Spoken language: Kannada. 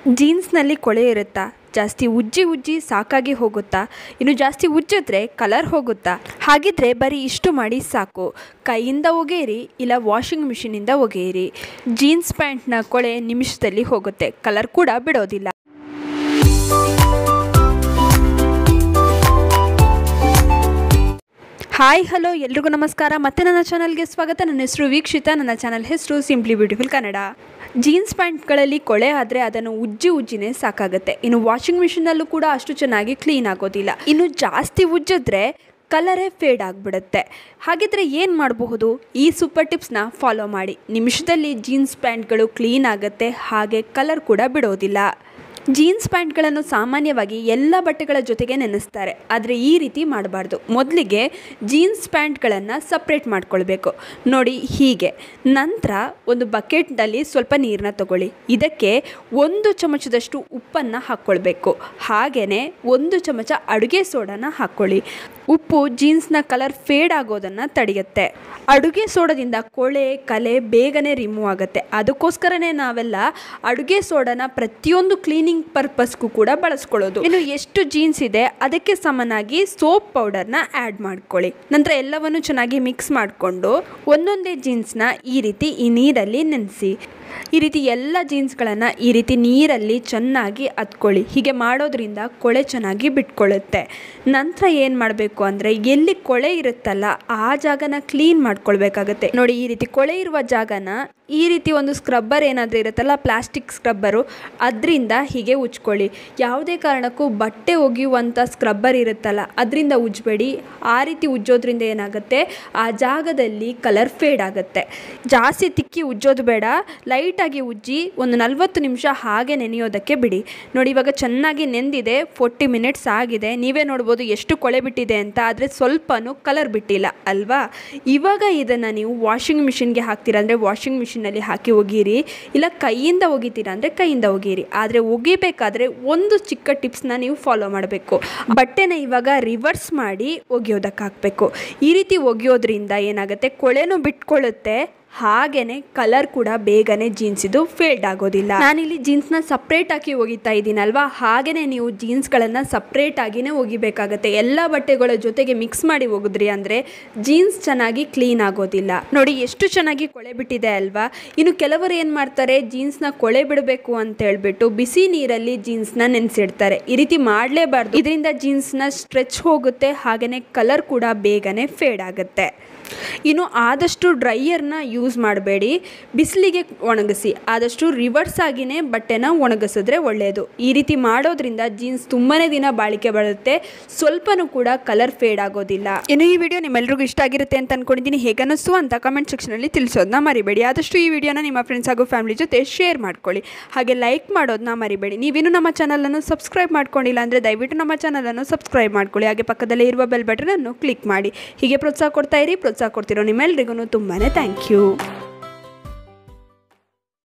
ಜೀನ್ಸ್ನಲ್ಲಿ ಕೊಳೆ ಇರುತ್ತಾ ಜಾಸ್ತಿ ಉಜ್ಜಿ ಉಜ್ಜಿ ಸಾಕಾಗಿ ಹೋಗುತ್ತಾ ಇನ್ನು ಜಾಸ್ತಿ ಉಜ್ಜಿದ್ರೆ ಕಲರ್ ಹೋಗುತ್ತಾ ಹಾಗಿದ್ರೆ ಬರೀ ಇಷ್ಟು ಮಾಡಿ ಸಾಕು ಕೈಯಿಂದ ಒಗೆಯಿರಿ ಇಲ್ಲ ವಾಷಿಂಗ್ ಮಿಷಿನಿಂದ ಒಗೆಯಿರಿ ಜೀನ್ಸ್ ಪ್ಯಾಂಟ್ನ ಕೊಳೆ ನಿಮಿಷದಲ್ಲಿ ಹೋಗುತ್ತೆ ಕಲರ್ ಕೂಡ ಬಿಡೋದಿಲ್ಲ ಹಾಯ್ ಹಲೋ ಎಲ್ರಿಗೂ ನಮಸ್ಕಾರ ಮತ್ತೆ ನನ್ನ ಚಾನಲ್ಗೆ ಸ್ವಾಗತ ನನ್ನ ಹೆಸರು ವೀಕ್ಷಿತ ನನ್ನ ಚಾನಲ್ ಹೆಸರು ಸಿಂಪ್ಲಿ ಬ್ಯೂಟಿಫುಲ್ ಕನ್ನಡ ಜೀನ್ಸ್ ಪ್ಯಾಂಟ್ಗಳಲ್ಲಿ ಕೊಳೆ ಆದರೆ ಅದನ್ನು ಉಜ್ಜಿ ಉಜ್ಜಿನೇ ಸಾಕಾಗುತ್ತೆ ಇನ್ನು ವಾಷಿಂಗ್ ಮಿಷಿನಲ್ಲೂ ಕೂಡ ಅಷ್ಟು ಚೆನ್ನಾಗಿ ಕ್ಲೀನ್ ಆಗೋದಿಲ್ಲ ಇನ್ನು ಜಾಸ್ತಿ ಉಜ್ಜಿದ್ರೆ ಕಲರೇ ಫೇಡ್ ಆಗಿಬಿಡುತ್ತೆ ಹಾಗಿದ್ರೆ ಏನು ಮಾಡಬಹುದು ಈ ಸೂಪರ್ ಟಿಪ್ಸ್ನ ಫಾಲೋ ಮಾಡಿ ನಿಮಿಷದಲ್ಲಿ ಜೀನ್ಸ್ ಪ್ಯಾಂಟ್ಗಳು ಕ್ಲೀನ್ ಆಗುತ್ತೆ ಹಾಗೆ ಕಲರ್ ಕೂಡ ಬಿಡೋದಿಲ್ಲ ಜೀನ್ಸ್ ಪ್ಯಾಂಟ್ಗಳನ್ನು ಸಾಮಾನ್ಯವಾಗಿ ಎಲ್ಲ ಬಟ್ಟೆಗಳ ಜೊತೆಗೆ ನೆನೆಸ್ತಾರೆ ಆದರೆ ಈ ರೀತಿ ಮಾಡಬಾರ್ದು ಮೊದಲಿಗೆ ಜೀನ್ಸ್ ಪ್ಯಾಂಟ್ಗಳನ್ನು ಸಪ್ರೇಟ್ ಮಾಡ್ಕೊಳ್ಬೇಕು ನೋಡಿ ಹೀಗೆ ನಂತರ ಒಂದು ಬಕೆಟ್ನಲ್ಲಿ ಸ್ವಲ್ಪ ನೀರನ್ನ ತಗೊಳ್ಳಿ ಇದಕ್ಕೆ ಒಂದು ಚಮಚದಷ್ಟು ಉಪ್ಪನ್ನು ಹಾಕ್ಕೊಳ್ಬೇಕು ಹಾಗೆಯೇ ಒಂದು ಚಮಚ ಅಡುಗೆ ಸೋಡಾನ ಹಾಕ್ಕೊಳ್ಳಿ ಉಪ್ಪು ಜೀನ್ಸ್ನ ಕಲರ್ ಫೇಡ್ ಆಗೋದನ್ನು ತಡೆಯುತ್ತೆ ಅಡುಗೆ ಸೋಡದಿಂದ ಕೊಳೆ ಕಲೆ ಬೇಗನೆ ರಿಮೂವ್ ಆಗುತ್ತೆ ಅದಕ್ಕೋಸ್ಕರನೇ ನಾವೆಲ್ಲ ಅಡುಗೆ ಸೋಡಾನ ಪ್ರತಿಯೊಂದು ಕ್ಲೀನಿಂಗ್ ಪರ್ಪಸ್ಗೂ ಕೂಡ ಬಳಸ್ಕೊಳ್ಳೋದು ಇನ್ನು ಎಷ್ಟು ಜೀನ್ಸ್ ಇದೆ ಅದಕ್ಕೆ ಸಮನಾಗಿ ಸೋಪ್ ಪೌಡರ್ನ ಆ್ಯಡ್ ಮಾಡ್ಕೊಳ್ಳಿ ನಂತರ ಎಲ್ಲವನ್ನು ಚೆನ್ನಾಗಿ ಮಿಕ್ಸ್ ಮಾಡಿಕೊಂಡು ಒಂದೊಂದೇ ಜೀನ್ಸ್ನ ಈ ರೀತಿ ಈ ನೀರಲ್ಲಿ ನೆನೆಸಿ ಈ ರೀತಿ ಎಲ್ಲ ಜೀನ್ಸ್ಗಳನ್ನು ಈ ರೀತಿ ನೀರಲ್ಲಿ ಚೆನ್ನಾಗಿ ಹತ್ಕೊಳ್ಳಿ ಹೀಗೆ ಮಾಡೋದ್ರಿಂದ ಕೊಳೆ ಚೆನ್ನಾಗಿ ಬಿಟ್ಕೊಳ್ಳುತ್ತೆ ನಂತರ ಏನು ಮಾಡಬೇಕು ಅಂದರೆ ಎಲ್ಲಿ ಕೊಳೆ ಇರುತ್ತಲ್ಲ ಆ ಜಾಗನ ಕ್ಲೀನ್ ಮಾಡ್ಕೊಳ್ಬೇಕಾಗತ್ತೆ ನೋಡಿ ಈ ರೀತಿ ಕೊಳೆ ಇರುವ ಜಾಗನ ಈ ರೀತಿ ಒಂದು ಸ್ಕ್ರಬ್ಬರ್ ಏನಾದರೂ ಇರುತ್ತಲ್ಲ ಪ್ಲಾಸ್ಟಿಕ್ ಸ್ಕ್ರಬ್ಬರು ಅದರಿಂದ ಹೀಗೆ ಉಜ್ಕೊಳ್ಳಿ ಯಾವುದೇ ಕಾರಣಕ್ಕೂ ಬಟ್ಟೆ ಒಗೆಯುವಂಥ ಸ್ಕ್ರಬ್ಬರ್ ಇರುತ್ತಲ್ಲ ಅದರಿಂದ ಉಜ್ಬೇಡಿ ಆ ರೀತಿ ಉಜ್ಜೋದ್ರಿಂದ ಏನಾಗುತ್ತೆ ಆ ಜಾಗದಲ್ಲಿ ಕಲರ್ ಫೇಡ್ ಆಗುತ್ತೆ ಜಾಸ್ತಿ ತಿಕ್ಕಿ ಉಜ್ಜೋದು ಬೇಡ ಲೈಟಾಗಿ ಉಜ್ಜಿ ಒಂದು ನಲ್ವತ್ತು ನಿಮಿಷ ಹಾಗೆ ನೆನೆಯೋದಕ್ಕೆ ಬಿಡಿ ನೋಡಿ ಇವಾಗ ಚೆನ್ನಾಗಿ ನೆಂದಿದೆ ಫೋರ್ಟಿ ಮಿನಿಟ್ಸ್ ಆಗಿದೆ ನೀವೇ ನೋಡ್ಬೋದು ಎಷ್ಟು ಕೊಳೆ ಬಿಟ್ಟಿದೆ ಅಂತ ಆದರೆ ಸ್ವಲ್ಪನೂ ಕಲರ್ ಬಿಟ್ಟಿಲ್ಲ ಅಲ್ವಾ ಇವಾಗ ಇದನ್ನು ನೀವು ವಾಷಿಂಗ್ ಮಿಷಿನ್ಗೆ ಹಾಕ್ತೀರಾ ಅಂದರೆ ವಾಷಿಂಗ್ ಮಿಷಿನಲ್ಲಿ ಹಾಕಿ ಒಗೀರಿ ಇಲ್ಲ ಕೈಯಿಂದ ಒಗಿತೀರಾ ಅಂದರೆ ಕೈಯಿಂದ ಒಗೀರಿ ಆದರೆ ಒಗಿಬೇಕಾದ್ರೆ ಒಂದು ಚಿಕ್ಕ ಟಿಪ್ಸ್ನ ನೀವು ಫಾಲೋ ಮಾಡಬೇಕು ಬಟ್ಟೆನ ಇವಾಗ ರಿವರ್ಸ್ ಮಾಡಿ ಒಗೆಯೋದಕ್ಕೆ ಹಾಕಬೇಕು ಈ ರೀತಿ ಒಗೆಯೋದ್ರಿಂದ ಏನಾಗುತ್ತೆ ಕೊಳೆನೂ ಬಿಟ್ಕೊಳ್ಳುತ್ತೆ ಹಾಗೆಯೇ ಕಲರ್ ಕೂಡ ಬೇಗನೆ ಜೀನ್ಸಿದು ಫೇಲ್ಡ್ ಆಗೋದಿಲ್ಲ ನಾನಿಲ್ಲಿ ಜೀನ್ಸ್ನ ಸಪ್ರೇಟ್ ಆಗಿ ಒಗಿತಾ ಇದ್ದೀನಲ್ವಾ ಹಾಗೆಯೇ ನೀವು ಜೀನ್ಸ್ಗಳನ್ನು ಸಪ್ರೇಟ್ ಆಗಿನೇ ಒಗಿಬೇಕಾಗತ್ತೆ ಎಲ್ಲ ಬಟ್ಟೆಗಳ ಜೊತೆಗೆ ಮಿಕ್ಸ್ ಮಾಡಿ ಒಗಿದ್ರಿ ಅಂದರೆ ಜೀನ್ಸ್ ಚೆನ್ನಾಗಿ ಕ್ಲೀನ್ ಆಗೋದಿಲ್ಲ ನೋಡಿ ಎಷ್ಟು ಚೆನ್ನಾಗಿ ಕೊಳೆ ಬಿಟ್ಟಿದೆ ಅಲ್ವಾ ಇನ್ನು ಕೆಲವರು ಏನು ಮಾಡ್ತಾರೆ ಜೀನ್ಸ್ನ ಕೊಳೆ ಬಿಡಬೇಕು ಅಂತ ಹೇಳ್ಬಿಟ್ಟು ಬಿಸಿ ನೀರಲ್ಲಿ ಜೀನ್ಸ್ನ ನೆನೆಸಿಡ್ತಾರೆ ಈ ರೀತಿ ಮಾಡಲೇಬಾರ್ದು ಇದರಿಂದ ಜೀನ್ಸ್ನ ಸ್ಟ್ರೆಚ್ ಹೋಗುತ್ತೆ ಹಾಗೆಯೇ ಕಲರ್ ಕೂಡ ಬೇಗನೆ ಫೇಡ್ ಆಗುತ್ತೆ ಇನ್ನು ಆದಷ್ಟು ಡ್ರೈಯರ್ನ ಯೂಸ್ ಮಾಡಬೇಡಿ ಬಿಸಿಲಿಗೆ ಒಣಗಿಸಿ ಆದಷ್ಟು ರಿವರ್ಸ್ ಆಗಿನೇ ಬಟ್ಟೆನ ಒಣಗಿಸಿದ್ರೆ ಒಳ್ಳೆಯದು ಈ ರೀತಿ ಮಾಡೋದ್ರಿಂದ ಜೀನ್ಸ್ ತುಂಬಾ ದಿನ ಬಾಳಿಕೆ ಬರುತ್ತೆ ಸ್ವಲ್ಪನೂ ಕೂಡ ಕಲರ್ ಫೇಡ್ ಆಗೋದಿಲ್ಲ ಇನ್ನು ಈ ವಿಡಿಯೋ ನಿಮ್ಮೆಲ್ರಿಗೂ ಇಷ್ಟ ಆಗಿರುತ್ತೆ ಅಂತ ಅನ್ಕೊಂಡಿದ್ದೀನಿ ಹೇಗನ್ನಿಸ್ತು ಅಂತ ಕಮೆಂಟ್ ಸೆಕ್ಷನಲ್ಲಿ ತಿಳಿಸೋದನ್ನ ಮರಿಬೇಡಿ ಆದಷ್ಟು ಈ ವಿಡಿಯೋನ ನಿಮ್ಮ ಫ್ರೆಂಡ್ಸ್ ಹಾಗೂ ಫ್ಯಾಮಿಲಿ ಜೊತೆ ಶೇರ್ ಮಾಡ್ಕೊಳ್ಳಿ ಹಾಗೆ ಲೈಕ್ ಮಾಡೋದನ್ನ ಮರಿಬೇಡಿ ನೀವಿನ್ನೂ ನಮ್ಮ ಚಾನಲನ್ನು ಸಬ್ಸ್ಕ್ರೈಬ್ ಮಾಡ್ಕೊಂಡಿಲ್ಲ ಅಂದರೆ ದಯವಿಟ್ಟು ನಮ್ಮ ಚಾನಲನ್ನು ಸಬ್ಸ್ಕ್ರೈಬ್ ಮಾಡ್ಕೊಳ್ಳಿ ಹಾಗೆ ಪಕ್ಕದಲ್ಲೇ ಇರುವ ಬೆಲ್ ಬಟನನ್ನು ಕ್ಲಿಕ್ ಮಾಡಿ ಹೀಗೆ ಪ್ರೋತ್ಸಾಹ ಕೊಡ್ತಾ ಇರಿ ಪ್ರೋತ್ಸಾಹ ಕೊಡ್ತಿರೋ ನಿಮ್ಮೆಲ್ರಿಗೂ ತುಂಬಾ ಥ್ಯಾಂಕ್ ಯು